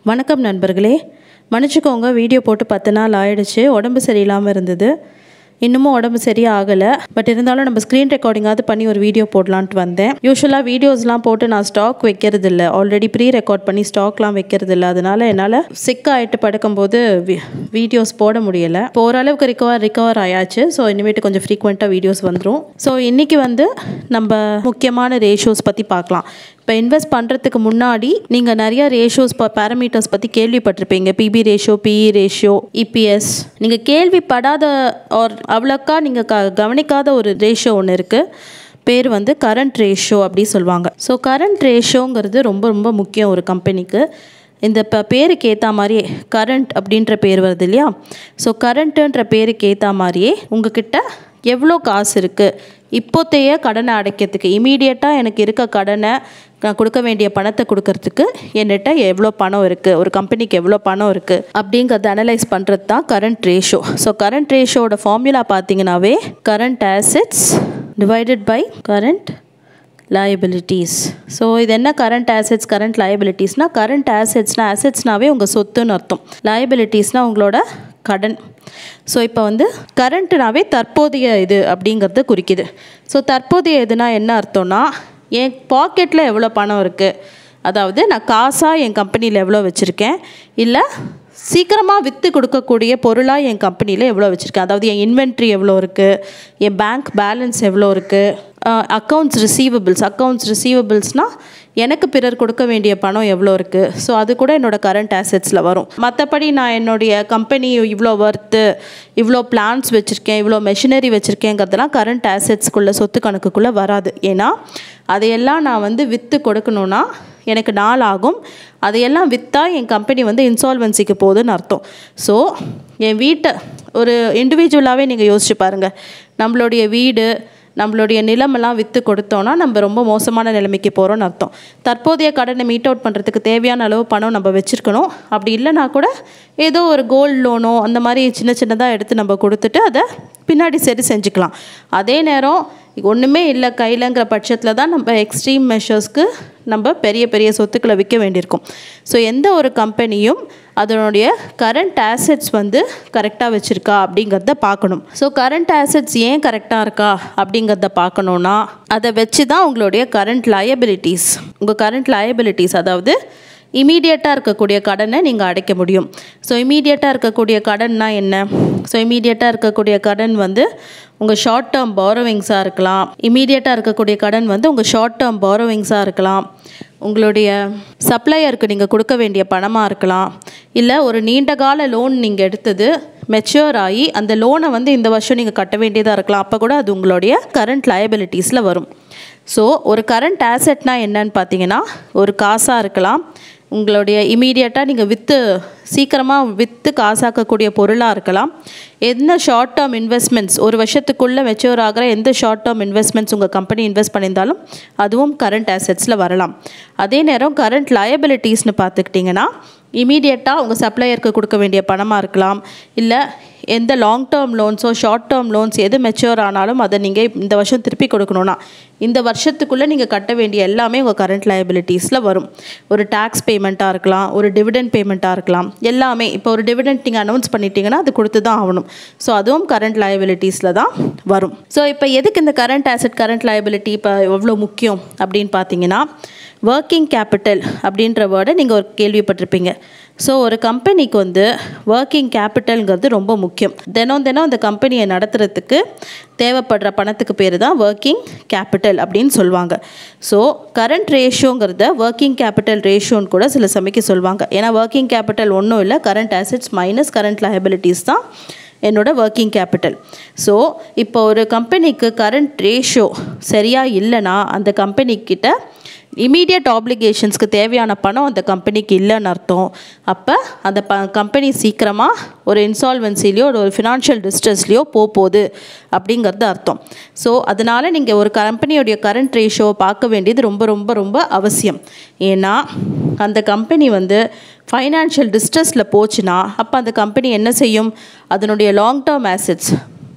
வணக்கம் நண்பர்களே மன்னிச்சுக்கோங்க வீடியோ போட்டு பத்து நாள் ஆயிடுச்சு உடம்பு சரியில்லாமல் இருந்தது இன்னமும் உடம்பு சரியாக ஆகலை பட் இருந்தாலும் நம்ம ஸ்க்ரீன் ரெக்கார்டிங்காவது பண்ணி ஒரு வீடியோ போடலான்ட்டு வந்தேன் யூஸ்வலாக வீடியோஸ்லாம் போட்டு நான் ஸ்டாக் வைக்கிறது இல்லை ஆல்ரெடி ப்ரீ ரெக்கார்ட் பண்ணி ஸ்டாக்லாம் வைக்கிறது இல்லை அதனால என்னால் சிக் ஆகிட்டு படுக்கும்போது வீடியோஸ் போட முடியலை இப்போ ஓரளவுக்கு ரிகவர் ரிகவர் ஆயாச்சு ஸோ இனிமேட்டு கொஞ்சம் ஃப்ரீக்வெண்ட்டாக வீடியோஸ் வந்துடும் ஸோ இன்றைக்கி வந்து நம்ம முக்கியமான ரேஷியோஸ் பற்றி பார்க்கலாம் இப்போ இன்வெஸ்ட் பண்ணுறதுக்கு முன்னாடி நீங்கள் நிறைய ரேஷியோஸ் பேராமீட்டர்ஸ் பற்றி கேள்விப்பட்டிருப்பீங்க PB ratio PE ratio EPS நீங்கள் கேள்விப்படாத ஆர் அவ்வளோக்கா நீங்கள் க கவனிக்காத ஒரு ரேஷியோ ஒன்று இருக்குது பேர் வந்து கரண்ட் ரேஷியோ அப்படி சொல்லுவாங்க ஸோ கரண்ட் ரேஷியோங்கிறது ரொம்ப ரொம்ப முக்கியம் ஒரு கம்பெனிக்கு இந்த இப்போ பேருக்கு ஏற்ற மாதிரியே கரண்ட் அப்படின்ற பேர் வருது இல்லையா ஸோ கரண்ட்டுன்ற பேருக்கு ஏற்ற மாதிரியே உங்ககிட்ட எவ்வளோ காசு இருக்குது இப்போத்தைய கடனை அடைக்கிறதுக்கு இமீடியட்டாக எனக்கு இருக்க கடனை நான் கொடுக்க வேண்டிய பணத்தை கொடுக்கறதுக்கு என்கிட்ட எவ்வளோ பணம் இருக்குது ஒரு கம்பெனிக்கு எவ்வளோ பணம் இருக்குது அப்படிங்கிறத அனலைஸ் பண்ணுறது தான் கரண்ட் ரேஷியோ ஸோ கரண்ட் ரேஷியோட ஃபார்முலா பார்த்தீங்கன்னாவே current assets divided by current liabilities so இது என்ன கரண்ட் ஆசெட்ஸ் கரண்ட் லயபிலிட்டிஸ்னால் கரண்ட் ஆசெட்ஸ்னால் ஆசெட்ஸ்னாவே உங்கள் சொத்துன்னு அர்த்தம் லயபிலிட்டிஸ்னால் உங்களோட கடன் ஸோ இப்போ வந்து கரண்ட்டுனாவே தற்போதைய இது அப்படிங்கிறத குறிக்குது ஸோ தற்போதைய இதுனா என்ன அர்த்தம்னா என் பாக்கெட்டில் எவ்வளோ பணம் இருக்குது அதாவது நான் காசாக என் கம்பெனியில் எவ்வளோ வச்சுருக்கேன் இல்லை சீக்கிரமாக விற்று கொடுக்கக்கூடிய பொருளாக என் கம்பெனியில் எவ்வளோ வச்சுருக்கேன் அதாவது என் இன்வென்ட்ரி எவ்வளோ இருக்குது என் பேங்க் பேலன்ஸ் எவ்வளோ இருக்குது அக்கௌண்ட்ஸ் ரிசீவபிள்ஸ் அக்கௌண்ட்ஸ் ரிசீவபிள்ஸ்னால் எனக்கு பிறர் கொடுக்க வேண்டிய பணம் எவ்வளோ இருக்குது ஸோ அது கூட என்னோடய கரண்ட் ஆசெட்ஸில் வரும் மற்றபடி நான் என்னுடைய கம்பெனி இவ்வளோ ஒர்த்து இவ்வளோ பிளான்ஸ் வச்சுருக்கேன் இவ்வளோ மெஷினரி வச்சுருக்கேங்கிறதெல்லாம் கரண்ட் ஆசெட்ஸ்க்குள்ளே சொத்து கணக்குக்குள்ளே வராது ஏன்னா அதையெல்லாம் நான் வந்து விற்று கொடுக்கணுன்னா எனக்கு நாள் ஆகும் அதையெல்லாம் விற்றா என் கம்பெனி வந்து இன்சால்வன்சிக்கு போகுதுன்னு அர்த்தம் ஸோ என் வீட்டை ஒரு இண்டிவிஜுவலாகவே நீங்கள் யோசிச்சு பாருங்கள் நம்மளுடைய வீடு நம்மளுடைய நிலமெல்லாம் விற்று கொடுத்தோன்னா நம்ம ரொம்ப மோசமான நிலைமைக்கு போகிறோன்னு அர்த்தம் தற்போதைய கடனை மீட் அவுட் பண்ணுறதுக்கு தேவையான அளவு பணம் நம்ம வச்சுருக்கணும் அப்படி இல்லைனா கூட ஏதோ ஒரு கோல்டு லோனோ அந்த மாதிரி சின்ன சின்னதாக எடுத்து நம்ம கொடுத்துட்டு அதை பின்னாடி சரி செஞ்சுக்கலாம் அதே நேரம் ஒன்றுமே இல்லை கையிலங்கிற பட்சத்தில் தான் நம்ம எக்ஸ்ட்ரீம் மெஷர்ஸ்க்கு நம்ம பெரிய பெரிய சொத்துக்களை விற்க வேண்டியிருக்கும் ஸோ எந்த ஒரு கம்பெனியும் அதனுடைய கரண்ட் ஆசெட்ஸ் வந்து கரெக்டாக வச்சுருக்கா அப்படிங்கிறத பார்க்கணும் ஸோ கரண்ட் ஆசெட்ஸ் ஏன் கரெக்டாக இருக்கா அப்படிங்கிறத பார்க்கணுன்னா அதை வச்சு தான் உங்களுடைய கரண்ட் லயபிலிட்டிஸ் உங்கள் கரண்ட் லயபிலிட்டிஸ் அதாவது இமீடியட்டாக இருக்கக்கூடிய கடனை நீங்கள் அடைக்க முடியும் ஸோ இமீடியட்டாக இருக்கக்கூடிய கடன்னா என்ன ஸோ இமீடியட்டாக இருக்கக்கூடிய கடன் வந்து உங்கள் ஷார்ட் டேர்ம் பாரோவிங்ஸாக இருக்கலாம் இமீடியட்டாக இருக்கக்கூடிய கடன் வந்து உங்கள் ஷார்ட் டேர்ம் பாரோவிங்ஸாக இருக்கலாம் உங்களுடைய சப்ளையருக்கு நீங்கள் கொடுக்க வேண்டிய பணமாக இருக்கலாம் இல்லை ஒரு நீண்ட கால லோன் நீங்கள் எடுத்தது மெச்சூர் ஆகி அந்த லோனை வந்து இந்த வருஷம் நீங்கள் கட்ட வேண்டியதாக இருக்கலாம் அப்போ கூட அது உங்களுடைய கரண்ட் லயபிலிட்டிஸில் வரும் ஸோ ஒரு கரண்ட் ஆசெட்னா என்னன்னு பார்த்தீங்கன்னா ஒரு காசாக இருக்கலாம் உங்களுடைய இமீடியட்டாக நீங்கள் விற்று சீக்கிரமாக விற்று காசாக்கக்கூடிய பொருளாக இருக்கலாம் என்ன ஷார்ட் டேர்ம் இன்வெஸ்ட்மெண்ட்ஸ் ஒரு வருஷத்துக்குள்ளே மெச்சூர் ஆகிற எந்த ஷார்ட் டேர்ம் இன்வெஸ்ட்மெண்ட்ஸ் உங்கள் கம்பெனி இன்வெஸ்ட் பண்ணியிருந்தாலும் அதுவும் கரண்ட் ஆசெட்ஸில் வரலாம் அதே நேரம் கரண்ட் லயபிலிட்டிஸ்னு பார்த்துக்கிட்டிங்கன்னா இமீடியட்டாக உங்கள் சப்ளையருக்கு கொடுக்க வேண்டிய பணமாக இருக்கலாம் இல்லை எந்த லாங் டேர்ம் லோன்ஸோ ஷார்ட் டேர்ம் லோன்ஸ் எது மெச்சூர் ஆனாலும் அதை நீங்கள் இந்த வருஷம் திருப்பி கொடுக்கணுன்னா இந்த வருஷத்துக்குள்ளே நீங்கள் கட்ட வேண்டிய எல்லாமே உங்கள் கரண்ட் லயபிலிட்டிஸில் வரும் ஒரு டேக்ஸ் பேமெண்ட்டாக இருக்கலாம் ஒரு டிவிடெண்ட் பேமெண்ட்டாக இருக்கலாம் எல்லாமே இப்போ ஒரு டிவிடெண்ட் நீங்கள் அனௌன்ஸ் பண்ணிட்டீங்கன்னா அது கொடுத்து தான் ஆகணும் ஸோ அதுவும் கரண்ட் லயபிலிட்டிஸில் தான் வரும் ஸோ இப்போ எதுக்கு இந்த கரண்ட் ஆசெட் கரண்ட் லயபிலிட்டி இப்போ எவ்வளோ முக்கியம் அப்படின்னு பார்த்தீங்கன்னா ஒர்க்கிங் கேபிட்டல் அப்படின்ற வேர்டை நீங்கள் ஒரு கேள்விப்பட்டிருப்பீங்க ஸோ ஒரு கம்பெனிக்கு வந்து ஒர்க்கிங் கேபிட்டல்ங்கிறது ரொம்ப முக்கியம் தினம் தினம் அந்த கம்பெனியை நடத்துகிறதுக்கு தேவைப்படுற பணத்துக்கு பேர் தான் ஒர்க்கிங் கேபிட்டல் அப்படின்னு சொல்லுவாங்க ஸோ கரண்ட் ரேஷியோங்கிறத ஒர்க்கிங் கேபிட்டல் ரேஷியோன்னு கூட சில சமைக்க சொல்லுவாங்க ஏன்னா ஒர்க்கிங் கேபிட்டல் ஒன்றும் இல்லை current assets minus current liabilities தான் என்னோட ஒர்க்கிங் கேபிட்டல் ஸோ இப்போ ஒரு கம்பெனிக்கு கரண்ட் ரேஷியோ சரியாக இல்லைன்னா அந்த கம்பெனிக்கிட்ட இமீடியட் ஆப்ளிகேஷன்ஸ்க்கு தேவையான பணம் அந்த கம்பெனிக்கு இல்லைன்னு அர்த்தம் அப்போ அந்த ப கம்பெனி சீக்கிரமாக ஒரு இன்சால்வன்சிலையோ ஒரு ஃபினான்ஷியல் டிஸ்ட்ரெஸ்லையோ போக போகுது அப்படிங்கிறது அர்த்தம் ஸோ அதனால் நீங்கள் ஒரு கம்பெனியோடைய கரண்ட் ரேஷியோவை பார்க்க வேண்டியது ரொம்ப ரொம்ப ரொம்ப அவசியம் ஏன்னா அந்த கம்பெனி வந்து ஃபைனான்ஷியல் டிஸ்ட்ரெஸில் போச்சுன்னா அப்போ அந்த கம்பெனி என்ன செய்யும் அதனுடைய லாங் டேர்ம் ஆசெட்ஸ்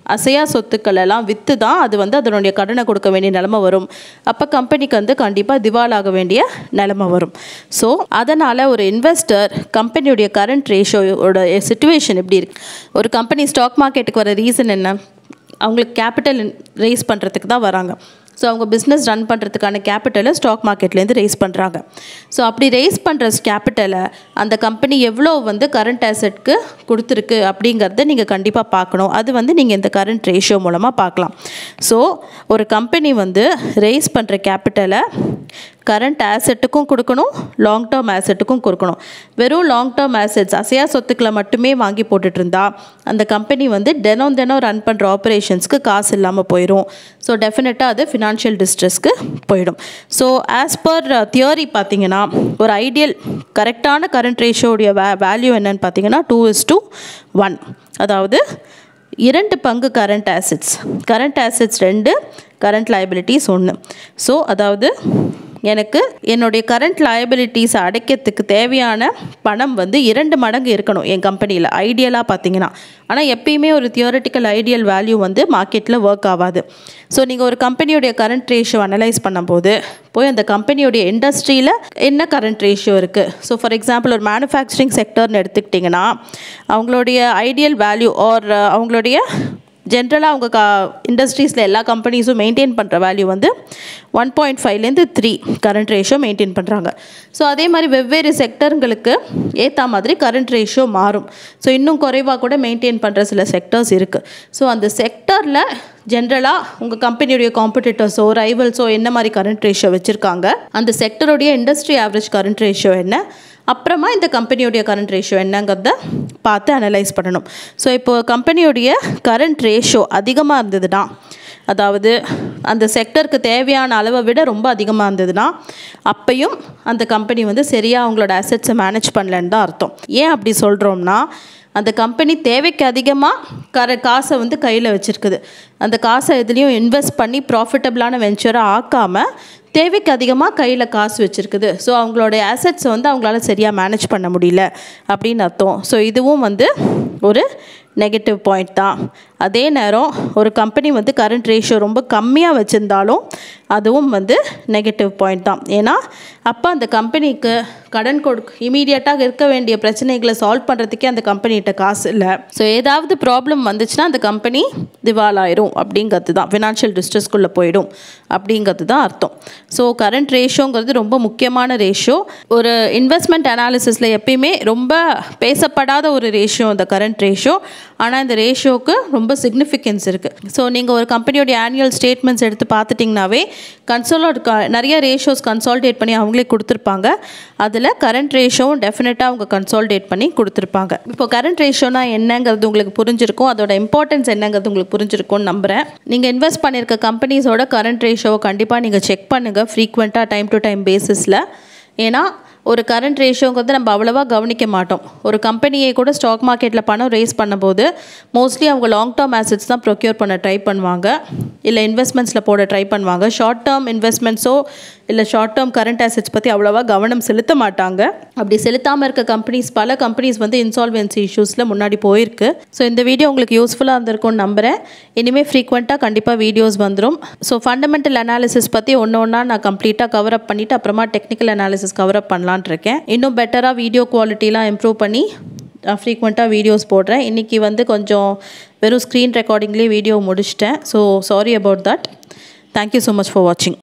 அசையா சொத்துக்கள் எல்லாம் விற்று தான் அது வந்து அதனுடைய கடனை கொடுக்க வேண்டிய நிலமை வரும் அப்போ கம்பெனிக்கு வந்து கண்டிப்பாக திவாலாக வேண்டிய நிலமை வரும் ஸோ அதனால் ஒரு இன்வெஸ்டர் கம்பெனியுடைய கரண்ட் ரேஷியோட சுச்சுவேஷன் எப்படி இருக்கு ஒரு கம்பெனி ஸ்டாக் மார்க்கெட்டுக்கு வர ரீசன் என்ன அவங்களுக்கு கேபிட்டல் ரேஸ் பண்ணுறதுக்கு தான் வராங்க ஸோ அவங்க பிஸ்னஸ் ரன் பண்ணுறதுக்கான கேபிட்டலை ஸ்டாக் மார்க்கெட்லேருந்து ரைஸ் பண்ணுறாங்க ஸோ அப்படி ரைஸ் பண்ணுற கேபிட்டலை அந்த கம்பெனி எவ்வளோ வந்து கரண்ட் ஆசெட்க்கு கொடுத்துருக்கு அப்படிங்கிறத நீங்கள் கண்டிப்பாக பார்க்கணும் அது வந்து நீங்கள் இந்த கரண்ட் ரேஷியோ மூலமாக பார்க்கலாம் ஸோ ஒரு கம்பெனி வந்து ரைஸ் பண்ணுற கேபிட்டலை கரண்ட் ஆசெட்டுக்கும் கொடுக்கணும் லாங் டேர்ம் ஆசெட்டுக்கும் கொடுக்கணும் வெறும் லாங் டேர்ம் ஆசெட்ஸ் அசையா சொத்துக்களை மட்டுமே வாங்கி போட்டுட்டு இருந்தா அந்த கம்பெனி வந்து தினம் தினம் ரன் பண்ணுற ஆப்ரேஷன்ஸ்க்கு காசு இல்லாமல் போயிடும் ஸோ டெஃபினட்டாக அது ஃபினான்ஷியல் டிஸ்ட்ரெஸ்க்கு போயிடும் ஸோ ஆஸ் பர் தியரி பார்த்தீங்கன்னா ஒரு ஐடியல் கரெக்டான கரண்ட் ரேஷியோடைய வே வேல்யூ என்னன்னு பார்த்தீங்கன்னா டூ இஸ் டூ ஒன் அதாவது இரண்டு பங்கு கரண்ட் ஆசெட்ஸ் கரண்ட் ஆசெட்ஸ் ரெண்டு கரண்ட் liabilities ஒன்று ஸோ அதாவது எனக்கு என்னுடைய கரண்ட் liabilities அடைக்கிறதுக்கு தேவையான பணம் வந்து இரண்டு மடங்கு இருக்கணும் என் கம்பெனியில் ஐடியலாக பார்த்தீங்கன்னா ஆனால் எப்பயுமே ஒரு தியோரட்டிக்கல் ஐடியல் வேல்யூ வந்து மார்க்கெட்டில் ஒர்க் ஆகாது ஸோ நீங்கள் ஒரு கம்பெனியுடைய கரண்ட் ரேஷியோ அனலைஸ் பண்ணும்போது போய் அந்த கம்பெனியுடைய இண்டஸ்ட்ரியில் என்ன கரண்ட் ரேஷியோ இருக்குது ஸோ ஃபார் எக்ஸாம்பிள் ஒரு மேனுஃபேக்சரிங் செக்டர்னு எடுத்துக்கிட்டிங்கன்னா அவங்களுடைய ஐடியல் வேல்யூ ஆர் அவங்களுடைய ஜென்ரலாக அவங்க கா இண்டஸ்ட்ரீஸில் எல்லா கம்பெனிஸும் மெயின்டைன் பண்ணுற வேல்யூ வந்து ஒன் பாயிண்ட் ஃபைவ்லேருந்து த்ரீ கரண்ட் ரேஷியோ மெயின்டைன் பண்ணுறாங்க ஸோ அதே மாதிரி வெவ்வேறு செக்டருங்களுக்கு ஏற்ற மாதிரி கரண்ட் ரேஷியோ மாறும் ஸோ இன்னும் குறைவாக கூட மெயின்டைன் பண்ணுற சில செக்டர்ஸ் இருக்குது ஸோ அந்த செக்டரில் ஜென்ரலாக உங்கள் கம்பெனியுடைய காம்படிட்டர்ஸோ ரைவல்ஸோ என்ன மாதிரி கரண்ட் ரேஷியோ வச்சுருக்காங்க அந்த செக்டருடைய இண்டஸ்ட்ரி ஆவரேஜ் கரண்ட் ரேஷியோ என்ன அப்புறமா இந்த கம்பெனியுடைய கரண்ட் ரேஷியோ என்னங்கிறத பார்த்து அனலைஸ் பண்ணணும் ஸோ இப்போது கம்பெனியுடைய கரண்ட் ரேஷியோ அதிகமாக இருந்ததுன்னா அதாவது அந்த செக்டருக்கு தேவையான அளவை விட ரொம்ப அதிகமாக இருந்ததுன்னா அப்பையும் அந்த கம்பெனி வந்து சரியாக அவங்களோட அசெட்ஸை மேனேஜ் பண்ணலன்னு தான் அர்த்தம் ஏன் அப்படி சொல்கிறோம்னா அந்த கம்பெனி தேவைக்கு அதிகமாக கர காசை வந்து கையில் வச்சுருக்குது அந்த காசை எதுலேயும் இன்வெஸ்ட் பண்ணி ப்ராஃபிட்டபிளான வெஞ்சராக ஆக்காமல் தேவைக்கு அதிகமாக கையில் காசு வச்சுருக்குது ஸோ அவங்களுடைய அசெட்ஸை வந்து அவங்களால சரியாக மேனேஜ் பண்ண முடியல அப்படின்னு அர்த்தம் ஸோ இதுவும் வந்து ஒரு நெகட்டிவ் பாயிண்ட் தான் அதே நேரம் ஒரு கம்பெனி வந்து கரண்ட் ரேஷியோ ரொம்ப கம்மியாக வச்சுருந்தாலும் அதுவும் வந்து நெகட்டிவ் பாயிண்ட் தான் ஏன்னா அப்போ அந்த கம்பெனிக்கு கடன் கொடுக்க இமீடியட்டாக இருக்க வேண்டிய பிரச்சனைகளை சால்வ் பண்ணுறதுக்கே அந்த கம்பெனிகிட்ட காசு இல்லை ஸோ ஏதாவது ப்ராப்ளம் வந்துச்சுன்னா அந்த கம்பெனி திவாலாயிரும் அப்படிங்கிறது தான் ஃபினான்ஷியல் டிஸ்ட்ரெஸ்க்குள்ளே போயிடும் அப்படிங்கிறது தான் அர்த்தம் ஸோ கரண்ட் ரேஷியோங்கிறது ரொம்ப முக்கியமான ரேஷியோ ஒரு இன்வெஸ்ட்மெண்ட் அனாலிசிஸில் எப்பயுமே ரொம்ப பேசப்படாத ஒரு ரேஷியோ இந்த கரண்ட் ரேஷியோ ஆனால் இந்த ரேஷியோவுக்கு ரொம்ப சிக்னிஃபிகன்ஸ் இருக்குது ஸோ நீங்கள் ஒரு கம்பெனியோட ஆனுவல் ஸ்டேட்மெண்ட்ஸ் எடுத்து பார்த்துட்டிங்கனாவே கன்சோலோட் நிறைய ரேஷியோஸ் கன்சால்டேட் பண்ணி அவங்களே கொடுத்துருப்பாங்க அதில் கரண்ட் ரேஷியோவும் டெஃபினட்டாக அவங்க கன்சால்டேட் பண்ணி கொடுத்துருப்பாங்க இப்போ கரண்ட் ரேஷியோனா என்னங்கிறது உங்களுக்கு புரிஞ்சிருக்கும் அதோட இம்பார்ட்டன்ஸ் என்னங்கிறது உங்களுக்கு புரிஞ்சிருக்கும்னு நம்புகிறேன் நீங்கள் இன்வெஸ்ட் பண்ணியிருக்க கம்பெனிஸோட கரண்ட் ரேஷியோவை கண்டிப்பாக நீங்கள் செக் பண்ணுங்கள் ஃப்ரீக்வெண்ட்டாக டைம் டு டைம் பேசிஸில் ஏன்னா ஒரு கரண்ட் ரேஷியோங்கிறது நம்ம அவ்வளோவா கவனிக்க மாட்டோம் ஒரு கம்பெனியை கூட ஸ்டாக் மார்க்கெட்டில் பணம் ரேஸ் பண்ணும்போது மோஸ்ட்லி அவங்க லாங் டேர்ம் ஆசெட்ஸ் தான் ப்ரொக்யூர் பண்ண ட்ரை பண்ணுவாங்க இல்லை இன்வெஸ்ட்மெண்ட்ஸில் போட ட்ரை பண்ணுவாங்க ஷார்ட் டேர்ம் இன்வெஸ்ட்மெண்ட்ஸோ இல்லை ஷார்ட் டேர்ம் கரண்ட் ஆசெட்ஸ் பற்றி அவ்வளோவா கவனம் செலுத்த மாட்டாங்க அப்படி செலுத்தாமல் இருக்க கம்பெனிஸ் பல கம்பெனிஸ் வந்து இன்சால்வென்சி இஷ்யூஸில் முன்னாடி போயிருக்கு ஸோ இந்த வீடியோ உங்களுக்கு யூஸ்ஃபுல்லாக இருந்திருக்கும்னு நம்புகிறேன் இனிமேல் ஃப்ரீக்வெண்ட்டாக கண்டிப்பாக வீடியோஸ் வந்துடும் ஸோ ஃபண்டமெண்டல் அனாலிசிஸ் பற்றி ஒன்று ஒன்றா நான் கம்ப்ளீட்டாக கவர் அப் பண்ணிவிட்டு அப்புறமா டெக்னிக்கல் அனாலிசிஸ் கவர் அப் பண்ணலான் இருக்கேன் இன்னும் பெட்டராக வீடியோ குவாலிட்டிலாம் இம்ப்ரூவ் பண்ணி ஃப்ரீக்வெண்ட்டாக வீடியோஸ் போடுறேன் இன்றைக்கி வந்து கொஞ்சம் வெறும் ஸ்க்ரீன் ரெக்கார்டிங்லேயே வீடியோ முடிச்சிட்டேன் so sorry about that thank you so much for வாட்சிங்